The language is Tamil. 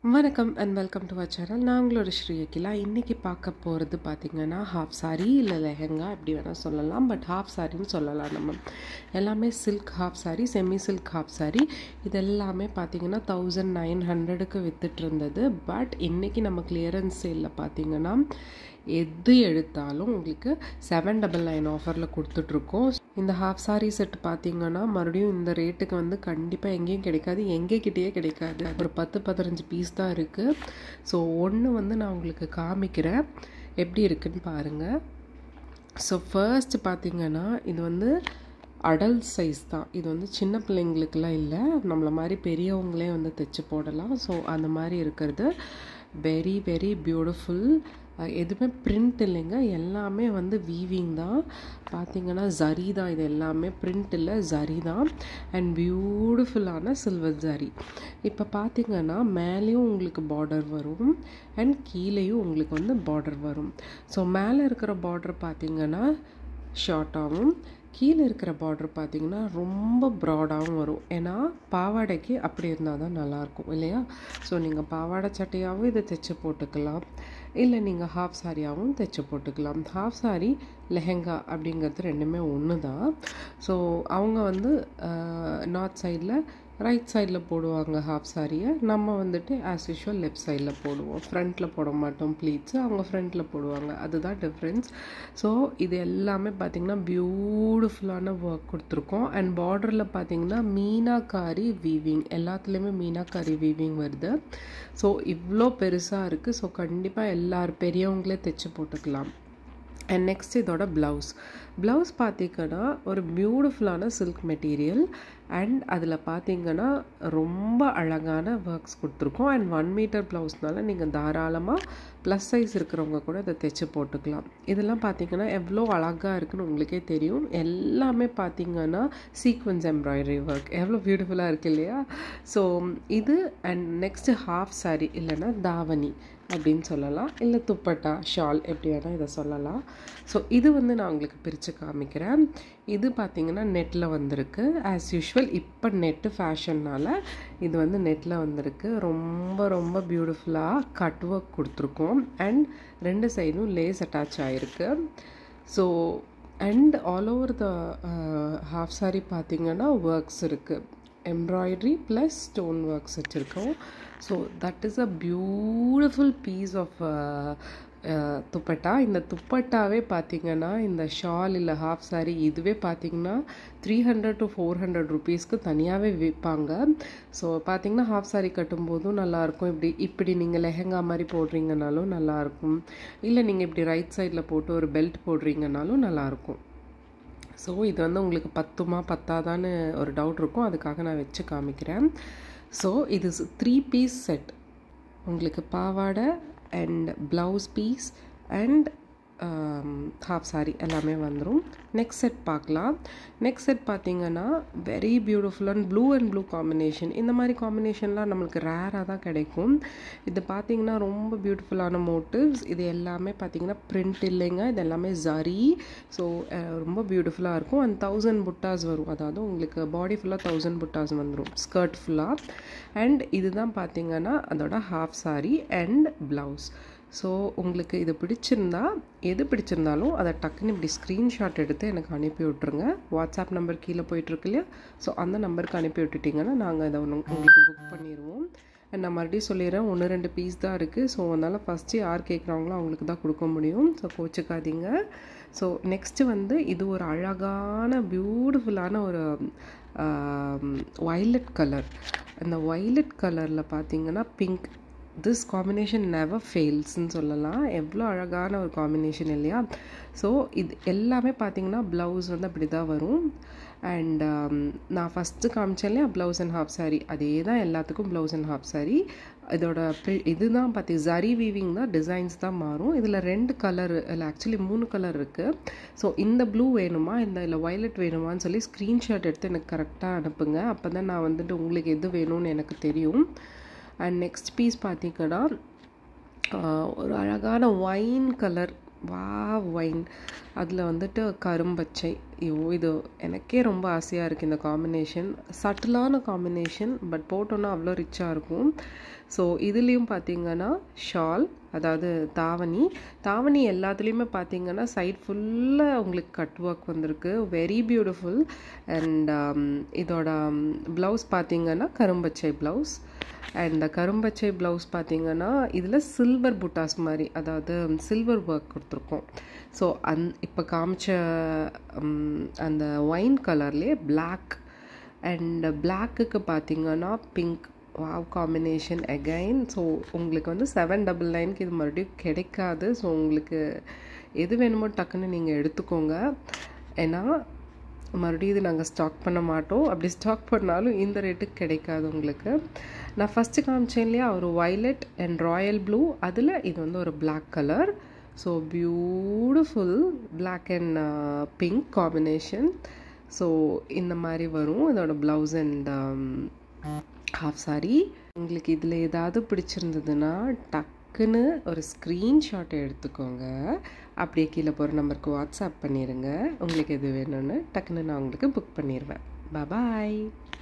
வணக்கம் and welcome to our channel நான் உங்களோட ஸ்ரீ அகிலா இன்றைக்கி பார்க்க போகிறது பார்த்திங்கன்னா ஹாஃப் சாரி இல்லை லெஹெங்கா எப்படி வேணால் சொல்லலாம் பட் ஹாஃப் சாரின்னு சொல்லலாம் நம்ம எல்லாமே silk half sari semi silk half sari இது எல்லாமே பார்த்திங்கன்னா தௌசண்ட் நைன் ஹண்ட்ரடுக்கு வித்துட்டு இருந்தது பட் இன்றைக்கி நம்ம கிளியரன்ஸ் சேலில் பார்த்திங்கன்னா எது எடுத்தாலும் உங்களுக்கு செவன் டபுள் நைன் ஆஃபரில் கொடுத்துட்ருக்கோம் இந்த ஹாஃப் சாரி செட் பார்த்தீங்கன்னா மறுபடியும் இந்த ரேட்டுக்கு வந்து கண்டிப்பாக எங்கேயும் கிடைக்காது எங்கேக்கிட்டேயே கிடைக்காது ஒரு பத்து பதினஞ்சு பீஸ் தான் இருக்குது ஸோ ஒன்று வந்து நான் உங்களுக்கு காமிக்கிறேன் எப்படி இருக்குன்னு பாருங்கள் ஸோ ஃபர்ஸ்ட் பார்த்தீங்கன்னா இது வந்து அடல்ட் சைஸ் தான் இது வந்து சின்ன பிள்ளைங்களுக்கெல்லாம் இல்லை நம்மளை மாதிரி பெரியவங்களே வந்து தைச்சு போடலாம் ஸோ அந்த மாதிரி இருக்கிறது வெரி வெரி பியூட்டிஃபுல் எதுவுமே பிரிண்ட் இல்லைங்க எல்லாமே வந்து வீவிங் தான் பார்த்தீங்கன்னா ஜரி தான் இது எல்லாமே பிரிண்ட் இல்லை ஜரி தான் அண்ட் பியூட்டிஃபுல்லான சில்வர் ஜரி இப்போ பார்த்தீங்கன்னா மேலேயும் உங்களுக்கு பார்டர் வரும் அண்ட் கீழேயும் உங்களுக்கு வந்து பார்டர் வரும் ஸோ மேலே இருக்கிற பார்டர் பார்த்தீங்கன்னா ஷார்ட்டாகவும் கீழே இருக்கிற பார்டர் பார்த்திங்கன்னா ரொம்ப ப்ராடாகவும் வரும் ஏன்னா பாவாடைக்கு அப்படி இருந்தால் தான் நல்லாயிருக்கும் இல்லையா ஸோ நீங்கள் பாவாடை சட்டையாகவும் இதை தைச்சு போட்டுக்கலாம் இல்லை நீங்கள் ஹாஃப் சாரியாகவும் தைச்சு போட்டுக்கலாம் ஹாஃப் சாரி லெஹெங்கா அப்படிங்கிறது ரெண்டுமே ஒன்று தான் ஸோ அவங்க வந்து நார்த் சைடில் ரைட் சைடில் போடுவாங்க ஹாஃப் சாரியை நம்ம வந்துட்டு ஆஸ் யூஷுவல் லெஃப்ட் சைடில் போடுவோம் ஃப்ரண்ட்டில் போட மாட்டோம் ப்ளீட்ஸு அவங்க ஃப்ரண்ட்டில் போடுவாங்க அதுதான் டிஃப்ரென்ஸ் ஸோ இது எல்லாமே பார்த்திங்கன்னா பியூட்டிஃபுல்லான ஒர்க் கொடுத்துருக்கோம் அண்ட் பார்டரில் பார்த்திங்கன்னா மீனாக்காரி வீவிங் எல்லாத்துலேயுமே மீனாக்காரி வீவிங் வருது ஸோ இவ்வளோ பெருசாக இருக்குது ஸோ கண்டிப்பாக எல்லார் பெரியவங்களே தைச்சு போட்டுக்கலாம் அண்ட் நெக்ஸ்ட் இதோட ப்ளவுஸ் ப்ளவுஸ் பார்த்திங்கன்னா ஒரு பியூட்டிஃபுல்லான சில்க் மெட்டீரியல் அண்ட் அதில் பார்த்தீங்கன்னா ரொம்ப அழகான ஒர்க்ஸ் கொடுத்துருக்கோம் அண்ட் ஒன் மீட்டர் ப்ளவுஸ்னால நீங்கள் தாராளமாக ப்ளஸ் சைஸ் இருக்கிறவங்க கூட இதை தைச்சு போட்டுக்கலாம் இதெல்லாம் பார்த்தீங்கன்னா எவ்வளோ அழகாக இருக்குன்னு உங்களுக்கே தெரியும் எல்லாமே பார்த்தீங்கன்னா சீக்வன்ஸ் எம்ப்ராய்டரி ஒர்க் எவ்வளோ பியூட்டிஃபுல்லாக இருக்குது இல்லையா ஸோ இது அண்ட் நெக்ஸ்ட்டு ஹாஃப் சாரி இல்லைன்னா தாவணி அப்படின்னு சொல்லலாம் இல்லை துப்பட்டா ஷால் எப்படி வேணால் இதை சொல்லலாம் ஸோ இது வந்து நான் உங்களுக்கு பிரித்து காமிக்கிறேன் இது பார்த்திங்கன்னா நெட்டில் வந்திருக்கு ஆஸ் யூஷுவல் இப்போ நெட்டு ஃபேஷன்னால் இது வந்து நெட்டில் வந்திருக்கு ரொம்ப ரொம்ப பியூட்டிஃபுல்லாக கட் ஒர்க் கொடுத்துருக்கோம் அண்ட் ரெண்டு சைடும் லேஸ் அட்டாச் ஆகிருக்கு so and all over the half sari பார்த்திங்கன்னா ஒர்க்ஸ் இருக்குது எம்ப்ராய்ட்ரி ப்ளஸ் ஸ்டோன் ஒர்க்ஸ் வச்சுருக்கோம் so that is a beautiful piece of dupatta இந்த துப்பட்டாவே பார்த்திங்கன்னா இந்த ஷால் இல்லை ஹாஃப் சாரி இதுவே பார்த்திங்கன்னா three hundred to four hundred ருபீஸ்க்கு தனியாகவே விற்பாங்க ஸோ பார்த்திங்கன்னா ஹாஃப் சாரி கட்டும்போதும் நல்லாயிருக்கும் இப்படி இப்படி நீங்கள் லெஹங்கா மாதிரி போடுறீங்கனாலும் நல்லாயிருக்கும் இல்லை நீங்கள் இப்படி ரைட் சைடில் போட்டு ஒரு பெல்ட் போடுறீங்கனாலும் நல்லாயிருக்கும் ஸோ இது வந்து உங்களுக்கு பத்துமா பத்தாதான்னு ஒரு டவுட் இருக்கும் அதுக்காக நான் வச்சு காமிக்கிறேன் ஸோ இது த்ரீ பீஸ் செட் உங்களுக்கு பாவாடை and blouse piece and half sari எல்லாமே வந்துடும் நெக்ஸ்ட் செட் பார்க்கலாம் நெக்ஸ்ட் செட் பார்த்தீங்கன்னா வெரி பியூட்டிஃபுல்லான ப்ளூ அண்ட் ப்ளூ காம்பினேஷன் இந்த மாதிரி காம்பினேஷன்லாம் நம்மளுக்கு ரேராக தான் கிடைக்கும் இது பார்த்தீங்கன்னா ரொம்ப பியூட்டிஃபுல்லான மோட்டிவ்ஸ் இது எல்லாமே பார்த்தீங்கன்னா பிரிண்ட் இல்லைங்க இது எல்லாமே ஜரி ஸோ ரொம்ப பியூட்டிஃபுல்லாக இருக்கும் அண்ட் தௌசண்ட் புட்டாஸ் வரும் அதாவது உங்களுக்கு பாடி ஃபுல்லாக தௌசண்ட் புட்டாஸ் வந்துடும் ஸ்கர்ட் ஃபுல்லாக அண்ட் இதுதான் பார்த்தீங்கன்னா அதோட half sari and blouse so உங்களுக்கு இது பிடிச்சிருந்தா எது பிடிச்சிருந்தாலும் அதை டக்குன்னு இப்படி ஸ்க்ரீன்ஷாட் எடுத்து எனக்கு அனுப்பி விட்ருங்க வாட்ஸ்அப் நம்பர் கீழே போயிட்டுருக்கு இல்லையா ஸோ அந்த நம்பருக்கு அனுப்பி விட்டுட்டிங்கன்னா நாங்கள் இதை ஒன்று உங்களுக்கு புக் பண்ணிடுவோம் அண்ட் நான் மறுபடியும் சொல்லிடுறேன் ஒன்று ரெண்டு பீஸ் தான் இருக்குது ஸோ அதனால் ஃபஸ்ட்டு யார் கேட்குறாங்களோ அவங்களுக்கு தான் கொடுக்க முடியும் ஸோ கோச்சிக்காதீங்க ஸோ நெக்ஸ்ட்டு வந்து இது ஒரு அழகான பியூட்டிஃபுல்லான ஒரு வைலட் கலர் அந்த வைலட் கலரில் பார்த்தீங்கன்னா பிங்க் திஸ் காம்பினேஷன் நெவர் ஃபெயில்ஸ்ன்னு சொல்லலாம் எவ்வளோ அழகான ஒரு காம்பினேஷன் இல்லையா ஸோ இது எல்லாமே பார்த்தீங்கன்னா ப்ளவுஸ் வந்து அப்படி தான் வரும் அண்ட் நான் ஃபஸ்ட்டு காமிச்சேன் இல்லையா ப்ளவுஸ் அண்ட் ஹாஃப் சாரி அதே தான் எல்லாத்துக்கும் ப்ளவுஸ் அண்ட் ஹாஃப் சாரி இதோட இதுதான் பார்த்தி ஜரி வீவிங் தான் டிசைன்ஸ் தான் மாறும் இதில் ரெண்டு கலர் இல்லை ஆக்சுவலி மூணு கலர் இருக்குது ஸோ இந்த ப்ளூ வேணுமா இந்த இல்லை வயலட் வேணுமான்னு சொல்லி ஸ்க்ரீன்ஷாட் எடுத்து எனக்கு கரெக்டாக அனுப்புங்க அப்போ தான் நான் வந்துட்டு உங்களுக்கு எது வேணும்னு எனக்கு தெரியும் அண்ட் நெக்ஸ்ட் பீஸ் பார்த்தீங்கன்னா ஒரு அழகான ஒயின் கலர் வா ஒயின் அதில் வந்துட்டு கரும்பச்சை ஐயோ இது எனக்கே ரொம்ப ஆசையாக இருக்குது இந்த காம்பினேஷன் சட்டிலான காம்பினேஷன் பட் போட்டோன்னா அவ்வளோ ரிச்சாக இருக்கும் ஸோ இதுலேயும் பார்த்தீங்கன்னா ஷால் அதாவது தாவணி தாவணி எல்லாத்துலேயுமே பார்த்தீங்கன்னா சைட் ஃபுல்லாக உங்களுக்கு கட் ஒர்க் வந்திருக்கு வெரி பியூட்டிஃபுல் அண்ட் இதோட ப்ளவுஸ் பார்த்தீங்கன்னா கரும்பச்சை ப்ளவுஸ் அண்ட் இந்த கரும்பச்சை ப்ளவுஸ் பார்த்தீங்கன்னா இதில் சில்வர் புட்டாஸ் மாதிரி அதாவது சில்வர் ஒர்க் கொடுத்துருக்கோம் ஸோ அந் இப்போ காமிச்ச அந்த ஒயின் கலர்லேயே பிளாக் அண்ட் பிளாக்குக்கு பார்த்தீங்கன்னா pink wow combination again so உங்களுக்கு வந்து செவன் டபுள் நைனுக்கு இது மறுபடியும் கிடைக்காது ஸோ உங்களுக்கு எது வேணுமோ டக்குன்னு நீங்கள் எடுத்துக்கோங்க ஏன்னா மறுபடியும் இது நாங்கள் ஸ்டாக் பண்ண மாட்டோம் அப்படி ஸ்டாக் பண்ணாலும் இந்த ரேட்டுக்கு கிடைக்காது உங்களுக்கு நான் ஃபஸ்ட்டு காமிச்சேன் இல்லையா ஒரு வைலட் அண்ட் ராயல் ப்ளூ அதில் இது வந்து ஒரு black colour so beautiful black and pink combination so இந்த மாதிரி வரும் இதோட ப்ளவுஸ் அண்ட் ஹாஃப் சாரி உங்களுக்கு இதில் ஏதாவது பிடிச்சிருந்ததுன்னா டக்குன்னு ஒரு ஸ்க்ரீன்ஷாட் எடுத்துக்கோங்க அப்படியே கீழே போகிற நம்பருக்கு வாட்ஸ்அப் பண்ணிடுங்க உங்களுக்கு எது வேணும்னு டக்குன்னு நான் உங்களுக்கு புக் பண்ணிடுவேன் பாய்